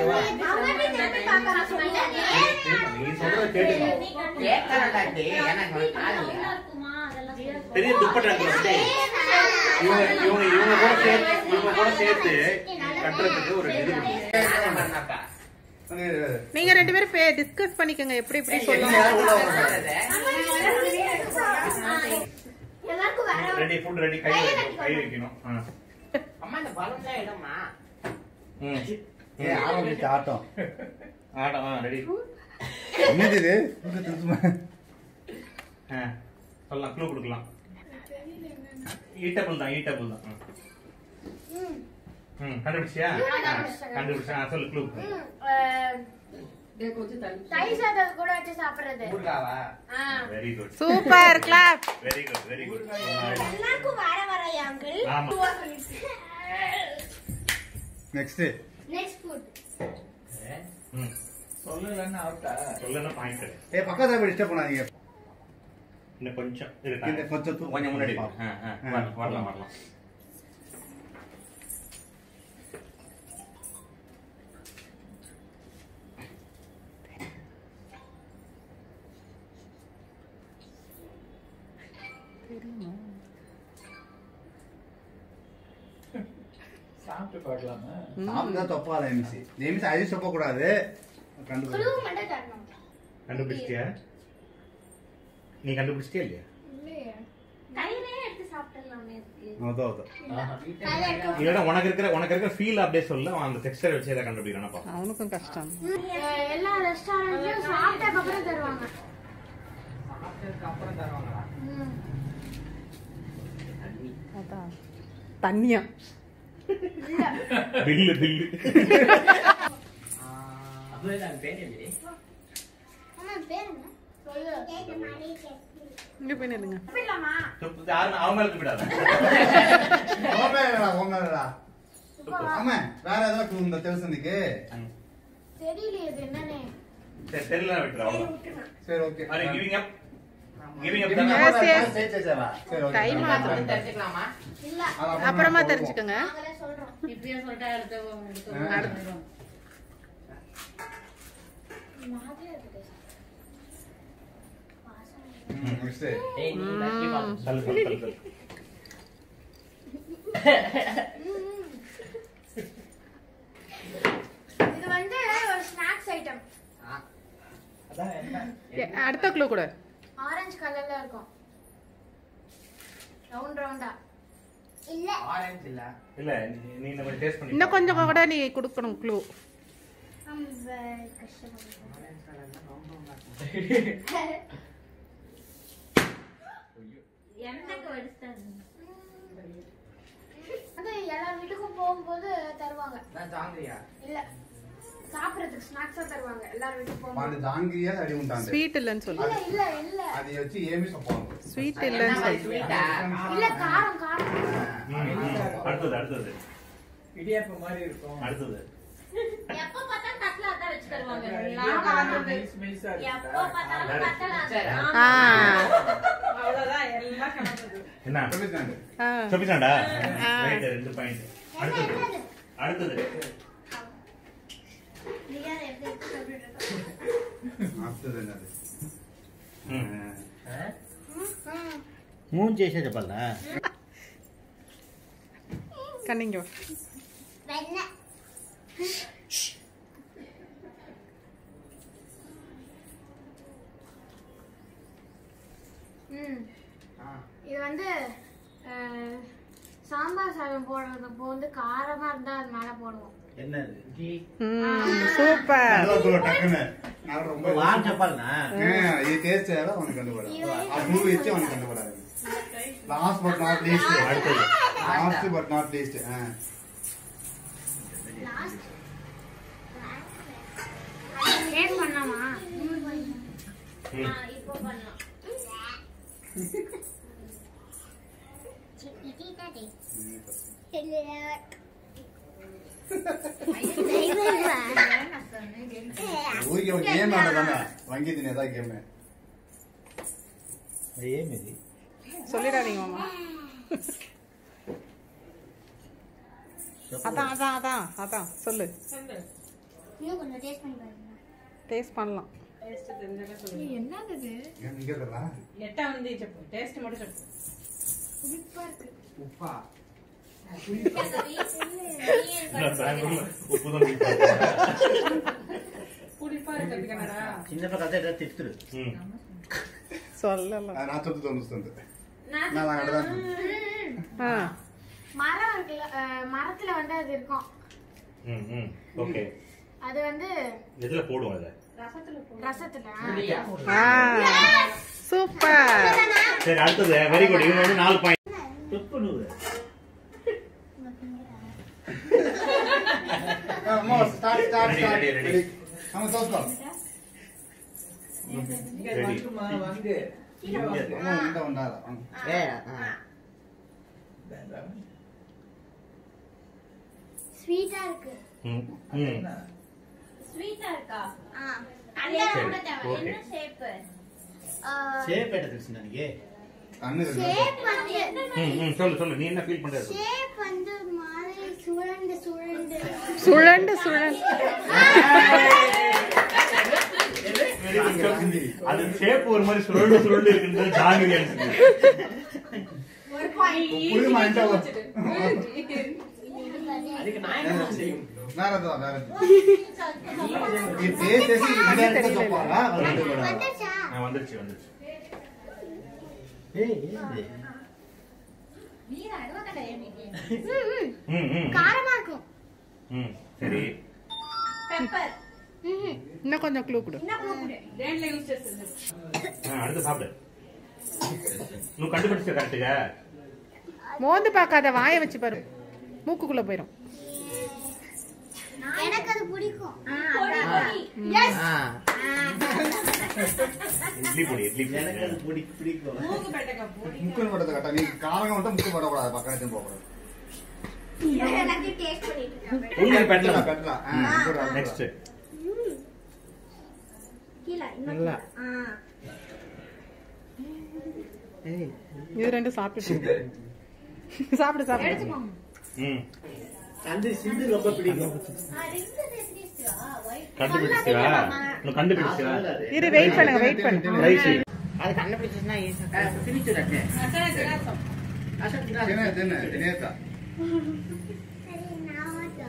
ஓகேவா அவங்ககிட்ட திருப்பி பார்க்க நான் சொன்னேன். நீ சொல்றத கேட்டுக்கோ கேட்கறடா டேய் எனக்கு ஒரு கால் இல்ல பெரிய துப்பட்டா இருக்கு டேய். இவங்க இவங்க இவங்க கூட சேர்த்து இவங்க கூட சேர்த்து கட்டுறதுக்கு ஒரு இது கொடுங்க. பண்ணாக்கா நீங்க ரெண்டு பேரும் பே டிஸ்கஸ் பண்ணிக்கோங்க எப்படி எப்படி சொல்லணும் எல்லாரும் உள்ள வாங்க. எல்லாருக்கும் வேற ஒரு- ரெடி ஃபுட் ரெடி கை வைக்கணும், கை வைக்கணும் ஆ. அம்மா இந்த பலூன்லாம் இடமா ம். ஏ ஆரம்பிச்சு ஆட்டம் ஆட்டம் ஆ ரெடி என்னது இது சும்மா ஆ சொல்லலாம் க்ளூ கொடுக்கலாம் ஈட்டபிள் தான் ஈட்டபிள் தான் ஆ. ம். ம் கண்டுபிடிச்சியா ஆ, கண்டுபிடிச்சா ஆ, சொல்லு க்ளூ ம், அஹ், தயிர் சாதம் கூட வச்சு சாப்பிடுறது ஊர்காவா ஆ. Very good super clap very good very good எல்லாருக்கும் வேற வேற அங்கிள் ஆமா. நெக்ஸ்ட் நெக்ஸ்ட் ஃபுட் ம் சொல்லலன்னு அவுட்டா சொல்லணும் பாயிண்ட் ஏ பக்கத்துல போய் டிஸ்டர்ப் பண்ணாதீங்க இன்னும் கொஞ்சம் இருக்கா இந்த கொஞ்சம் தூ- கொஞ்சம் முன்னாடி வா. ஆ, ஆ, ஆ. வரலாம், வரலாம் வரலாம் சாப்பிட்டு பார்க்கலாமா சாப்பிட்டா தப்பால எம்சி எம்சி அழிச்சு தப்ப கூடாது குழு கண்டுபிடி மட்டும் தரணும் கண்டுபிடிச்சிட்டியா நீ கண்டுபிடிச்சிட்டியா இல்லையா இல்லையே தயிரே எடுத்து சாப்பிடலாமே இருக்கு அதான் அதான் தயிர் எடுத்து இல்லைன்னா உனக்கு இருக்கிற உனக்கு இருக்கிற ஃபீல் அப்படியே சொல்லு அவன் அந்த டெக்ஸ்டர் வச்சு எதை கண்டுபிடிக்கிறானப்பா அவனுக்கும் கஷ்டம் அஹ் எல்லா ரெஸ்டாரண்ட்லயும் சாப்பிட்டதுக்கு அப்புறம் தருவாங்க சாப்பிட்டதுக்கு அப்புறம் தருவாங்களா ம். அதான் தண்ணியா பில்லு பில்லு அப்படியே பேர் எப்படி அம்மா பேர் என்ன சொல்லு இங்க போய் நில்லுங்க சாப்பிடலாமா துப்பு- யாரும் அவன் மேல துப்பிடாத ஓமேடா ஓமேடா ஆமா வேற ஏதாவது இந்த தெரிசனுக்கு தெரியலையே இது என்னன்னு சரி தெரியல விட்டுரு அவ்வளவு சரி ஓகே அரே giving up giving up Yes, தானே yes. சரி சரி சரி சரி ஓகே Time ஆகுது. தெரிஞ்சுக்கலாமா இல்ல அது அப்புறமா சொல்லுவோம். தெரிஞ்சுக்கோங்க நாங்களே சொல்றோம் இப்பயே சொல்லிட்டா அடுத்த ஆ. அடுத்து மாதிரியா இருக்குது ம், next. ஏய் நீ தட்டி பாத்து தள்ளு தள்ளு தள்ளு தள்ளு இது வந்து ஒரு ஸ்நாக்ஸ் ஐட்டம் அதான் என்ன ஏ, அடுத்த க்ளூ கூட ஆரஞ்சு கலர்ல இருக்கும் ரவுண்ட் ரவுண்டா இல்ல ஆரஞ்சு இல்ல இல்ல நீ- நீ இந்த மாதிரி டேஸ்ட் பண்ணி இன்னும் கொஞ்சம் கூட நீ கொடுக்கணும் க்ளூ கஷ்டமா ஆரஞ்சு கலர்னா ரொம்ப மாட்டேன் எண்ணெய்க்கு வடிச்சிட்டாங்க வந்து எல்லா வீட்டுக்கும் போகும்போது தருவாங்க நான் ஜாங்கிரியா இல்ல சாப்பிடறதுக்கு ஸ்நாக்ஸா தருவாங்க எல்லார் வீட்டுக்கும் వాడు போகும்போது జాంగిరియా అడి ఉంటాంది ஸ்வீட் இல்லைன்னு சொல்லு இல்ல இல்ல இல்ல అది వచ్చి ఏమి చెప్పాలి ஸ்வீட் இல்லைன்னு சொல்லு ஸ்வீட்டா இல்ல காரம் காரம் ம், ம். அடுத்தது அடுத்தது இடியாப்பம் மாதிரி இருக்கும் அடுத்தது எப்ப பார்த்தாலும் தட்டுல அதான் வச்சு தருவாங்க இடியாப்பம் நான் வந்து மெலிஸ் மெலிசா எப்போ இருக்குதா? பார்த்தாலும் தட்டுல சரி. ஆ அவ்வளவுதான் எல்லாம் கணக்கு என்ன చెప్పేసండి ஆ. சொல்லிட்டான்டா ஆ. ரைட் ரெண்டு பாயிண்ட் அடுத்தது அடுத்தது நீங்க எப்படி எடுத்து சொல்லிட்டு இருக்கீங்க? వస్తుందండి అది ம். ஆ? మూవ్ చేసే చెప్పాలా கண்ணிங்க வெண்ணெய் ம் ஆ. இது வந்து அஹ், சாம்பார் சாதம் போடுறதுப்போ வந்து காரமா இருந்தா அது மேல போடுவோம் என்னது கீ. சூப்பர் అందులో టక్కున నాకు ரொம்ப వాడు చెప్పాలనా ఈ టేస్ట్ చేయాలా మనకి కండుపడాలి ఆ మూవీ ఇచ్చి మనకి కండుపడాలి లాస్ట్ బట్ నాట్ లీస్ట్ அடுத்தது last but not least taste பண்ணாமா ம். இப்போ பண்ணலாம் ఊరికి ఒక గేమ్ ఆడదన్నా వంగి తినేదా గేమ్ ఏమిది சொல்லிடாதீங்க மாமா அதான் அதான் அதான் அதான் சொல்லு இன்னும் கொஞ்சம் டேஸ்ட் பண்ணி பாருங்க டேஸ்ட் பண்ணலாம் టేస్ట్ తెలియక చూడు என்னது ஏன் இங்க இருக்கா ఎట్టా ఉంది చెప్పు టేస్ట్ மட்டும் చెప్పు புளிப்பா இருக்கு உப்பா பெங்களூர்ல உப்பு தான் குடிப்பாங்க. పులిపా ఇருக்கு కన్నడా చిన్నప్పుడు కథ ఏదో తిట్టురు ம். சொல்லலாம் நான் தொட்டு தோணுస్తుంది நான் நான் அங்கதான் ஆ மரம் இருக்குல்ல அஹ், மரத்துல வந்து அது இருக்கும் ம், ம். ஓகே அது வந்து எதுல போடுவோம் இதை ரசத்துல ஆ சூப்பர் சரி அடுத்தது வெரி குட் இவங்க வந்து நாலு பாயிண்ட் చెప్పు నువ్వు அம்மா start start Ready, start ready, ready. Ready நம்ம தோஸ்கோ இங்க வந்துமா வந்து இங்க வந்து அம்மா உண்டா உண்டாதா ఏ ஸ்வீட்டா இருக்கு ம், ம். స్వీట్ இருக்கா ஆ அந்த கூட தேவை ஓகே. என்ன ஷேப் సేపు ఎట్ట తెలుసు దానికి கண்ணு ஷேப் வந்து ம், ம். சொல்லு சொல்லு நீ என்ன ஃபீல் பண்றது ஷேப் வந்து மாதிரி சுழண்டு சுழண்டு சுழண்டு சுழண்டு அது ஷேப் ஒரு மாதிரி சுருண்டு சுருண்டு இருக்குன்றது ஜாங்கிரி அனுப்பிச்சு புரியுமா இந்த அதுக்கு நான் என்ன செய்யும் வேற எதுவும் வேற எதுவும் ఈ టేస్ట్ చేసి ఇండైరెక్ట్ గా చెప్పాలా வந்துச்சா ஆ, வந்துருச்சு வந்துருச்சு ఏ ఏంది మీరు అడగకండి ఏమి ம், ம், காரமா இருக்கும் ம். சரி పెప్పర్ ம்ஹும். இன்னும் கொஞ்சம் க்ளூ கொடு దేంట్లో యూజ్ చేస్తుంది ஆ, அடுத்து சாப்பிடு నువ్వు கண்டுபிடிச்ச கரெக்டுங்க மோந்து பார்க்காத வாயை வச்சு பாரு மூக்குக்குள்ள போயிடும் எனக்கு அது பிடிக்கும் పొడి పొడి ఆ, இட்லி பொடி இட்லி వెనక பொடி పుడి పిడికో మూగు పెట్టక పొడి முக்கு பட்டது கரெக்டா நீ காரங்க மட்டும் முக்கு படக்கூடாது பக்கம் எடுத்து போகக்கூடாது எனக்கு டேஸ்ட் பண்ணிட்டு இருக்கேன். உங்களுக்கு பெட்டலாம் பெட்டலாம் நெக்ஸ்ட் கீழே இன்னும் நல்லா ஆ ఏయ్ இது ரெண்டும் சாப்பிட்டு சாப்பிடு சாப்பிடு ம் அந்த சிந்து ரொம்ப பிடிக்கும் கண்டுபிடிச்சியா నువ్వు கண்டுபிடிச்சியா இரு வெயிட் பண்ணுங்க வெயிட் பண்ணுங்க ரைட் అది కన్నపిస్తున్నా తినిచురట్టే అక్కడే తినేస్తాం అసలు தின தின தினேசா சரி நான் மட்டும்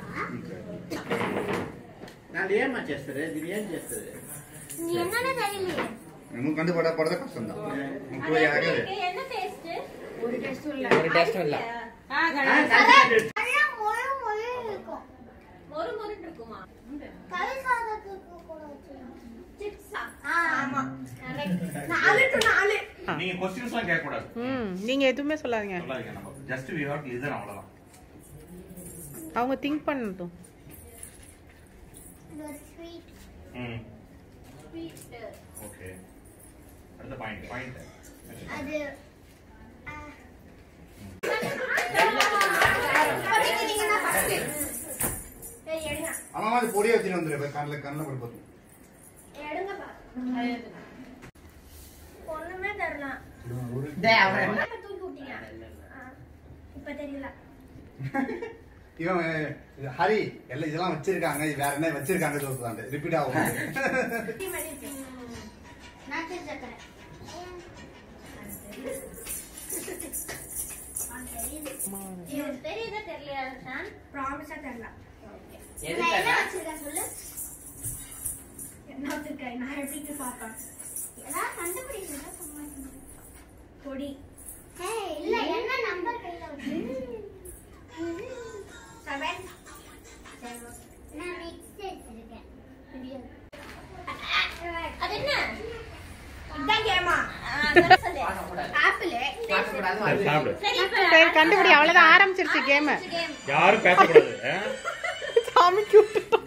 నాది ఏమా చేస్తారు దీన్ని ఏం చేస్తుంది நீ என்னன்னு தெரியலையே నువ్వు కండుపడ పడద కష్టం దా ముక్కు యాగే என்ன டேஸ்ட் ஒரு டேஸ்ட் இல்ல ஒரு டேஸ்ட் இல்ல நல்லா மொழு மொழு இருக்கும் மொறு மொறு இருக்குமா கறி சாதத்துக்கு கூட வச்சிருக்கோம் சிப்ஸா ஆமா நாலு டு நாலு நீங்க கொஸ்டின்ஸ் எல்லாம் கேட்க கூடாது ம் நீங்க எதுவுமே சொல்லாதீங்க சொல்லாதீங்க நம்ம just we have to listen அவ்வளவுதான் அவங்க திங்க் பண்ணட்டும் இது ஒரு ஸ்வீட் ம் ஸ்வீட் ஓகே அடுத்த பாயிண்ட் பாயிண்ட் அது అమ్మ మాది పొడి వచ్చి ఉంది కళ్ళ కళ్ళ పడిపోతుంది ஒண்ணுமே தரல தூக்கி விட்டீங்க ஆ, இப்ப தெரியல இவன் இது ஹரி எல்லாம் இதெல்லாம் வச்சிருக்காங்க இது வேற என்ன வச்சிருக்காங்க சொல்றாங்க ரிப்பீட் ஆகும் நாட்டு சக்கரை இது தெரியுதா தெரியலையா ஷான் ப்ராமிஸா தெரியல எது இதுல என்ன தரல? வச்சிருக்கேன் சொல்லு என்ன வச்சிருக்கேன் நான் எப்படி பார்ப்பேன் ஏதாவது கண்டுபிடிக்கிறதா சும்மா சும்மா. பொடி ஏய் இல்ல என்ன நம்பர் கையில வச்சு செவன் நான் மிக்ஸ் வச்சிருக்கேன் முடியாது அது என்ன இதான் கேமா அதான் சொல்லு ஆப்பிள் பார்க்கக்கூடாது, சரி, அது சாப்பிடு சரி இப்ப சரி கண்டுபிடி அவ்வளவுதான் ஆரம்பிச்சிருச்சு கேம் game. யாரும் பேசக்கூடாது ஆ? சாமிக்கு விட்டுட்டோம்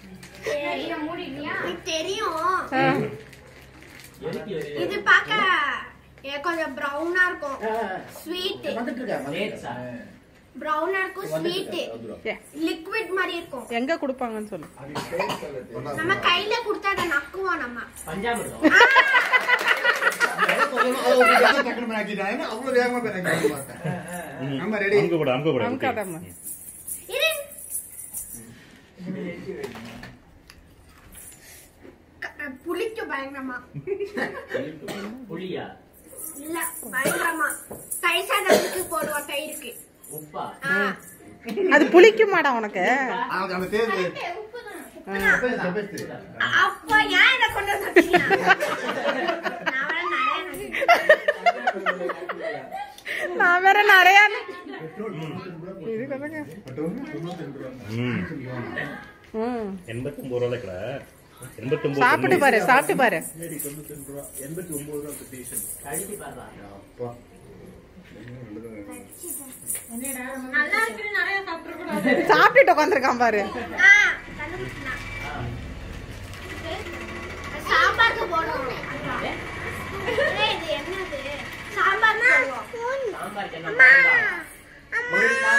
தெரியும் ஆ. எதுக்கு இது? இது பார்க்க ஏ, கொஞ்சம் ப்ரௌனா இருக்கும் ஸ்வீட் வந்துட்டு இருக்கா டேட்ஸா? ப்ரௌனா இருக்கும் ஸ்வீட் ஏ, லிக்விட் மாதிரி இருக்கும் எங்க கொடுப்பாங்கன்னு சொல்லு நம்ம கையில கொடுத்தா அதை நக்குவோம் நம்ம பஞ்சாமிர்தம் டக்குனு ஆக்கிட்டாங்க அவ்வளவு வேகமா போய் நான் பார்த்தேன் ம். நம்ம ready. அமுக்க கூட அமுக்க கூட அமுக்காதம்மா. இரு பயங்கரமா புளியா இல்ல பயங்கரமா தயிர் சாதத்துக்கு போடுவோம் தயிருக்கு உப்பா ஆ. அது புளிக்குமாடா உனக்கு அவனுக்கு அந்த பேர் பேசு அப்ப ஏன் என்ன கொண்டு வந்து வச்சீங்க? நான் வேற நிறைய நினைச்சேன். நான் வேற நிறைய இது கொஞ்சங்க. ம் ம். எண்பத்தொம்பது ரூபா கடை எண்பத்தொம்பது சாப்பிட்டு பாரு சாப்பிட்டு பாரு கழிச்சு பாருடா நல்லா இருக்குன்னு நிறைய சாப்பிட்டுருக்கூடாது. சாப்பிட்டுட்டு உட்காந்துருக்கான் பாரு ஆ, கண்டுபிடிச்சிட்டேன். சாம்பாருக்கு போடுவோம் ஏய், இது என்னது சாம்பார்னா சாம்பாருக்கு என்ன மாங்கா? முருங்கா?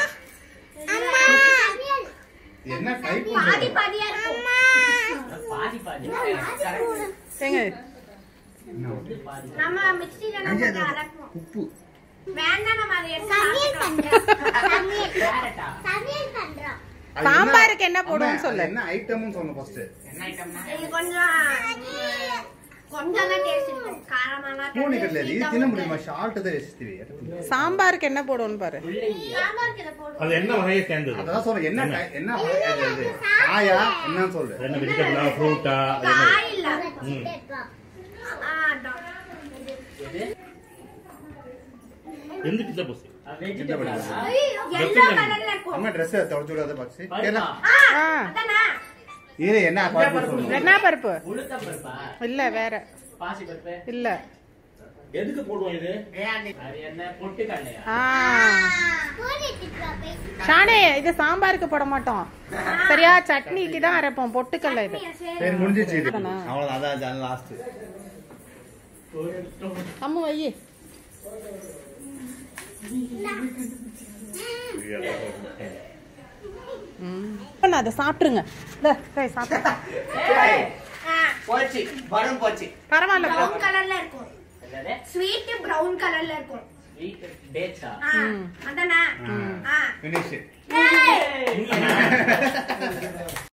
என்ன டைப் பாதி பாதியா இருக்கும் பாதி பாதி கரெக்ட் ஏங்க பாதி நம்ம மிக்சில நம்ம இதை அரைப்போம் உப்பு வேண்டாம் நம்ம அதை எடுத்து சாப்பிட்டுக்கலாம். கேரட்டா அது சாம்பாருக்கு என்ன அம்மா, போடுவோம்னு அது சொல்லு. என்ன ஐட்டம்னு சொல்லணும் ஃபர்ஸ்ட் என்ன ஐட்டம்னா இது கொஞ்சம் கொஞ்சம் தான் டேஸ்ட் இருக்கும் காரமாலாம் பூனி கிடையாது இது தின்ன முடியுமா ஷால்ட் தான் வச்சுருவி சாம்பாருக்கு என்ன போடுவோம்னு பாரு முள்ளங்கி சாம்பாருக்கு இதை போடுவோம் அது என்ன வகையை சேர்ந்தது அதான் சொல்றேன் என்ன டை- என்ன வகை அது இது காயா என்னன்னு சொல்லு அது என்ன வெஜிடபிளா ஃப்ரூட்டா அது என்ன காய் இல்ல ம். ஆ, அதான். எது எந்த கிட்ட போச்சு வெஜிடபிளா yellow கலர்ல இருக்கும் அம்மா ட்ரெஸ் தொடச்சு விடாத பாக்ஸ் பருப்பா ஆ, ஆ. அதானே? இது என்ன குழம்பு சொல்லணும் என்ன பருப்பு உளுத்தம் பருப்பா இல்ல வேற பாசி பருப்பு இல்ல எதுக்கு போடுவோம் இது அது என்ன பொட்டுக்கடலையா ஆ ஷானே இது சாம்பாருக்கு போட மாட்டோம் சரியா சட்னிக்கு தான் அரைப்போம் பொட்டுக்கல்ல இது சரி முடிஞ்சிச்சு இது அதானா? அவ்வளவுதான் அதான் லாஸ்ட் அம்மு வை ம் அதை சாப்பிட்டுருங்க இந்த, டேய், சாப்பிடு ஆ, போச்சு வரும் போச்சு பரவாயில்ல போ. brown கலர்ல இருக்கும் என்னது ஸ்வீட் பிரவுன் கலர்ல இருக்கும் வீட் டேட்ஸா ஆ, அதானே ஆ ஃபினிஷ் ஏய், ஏய்.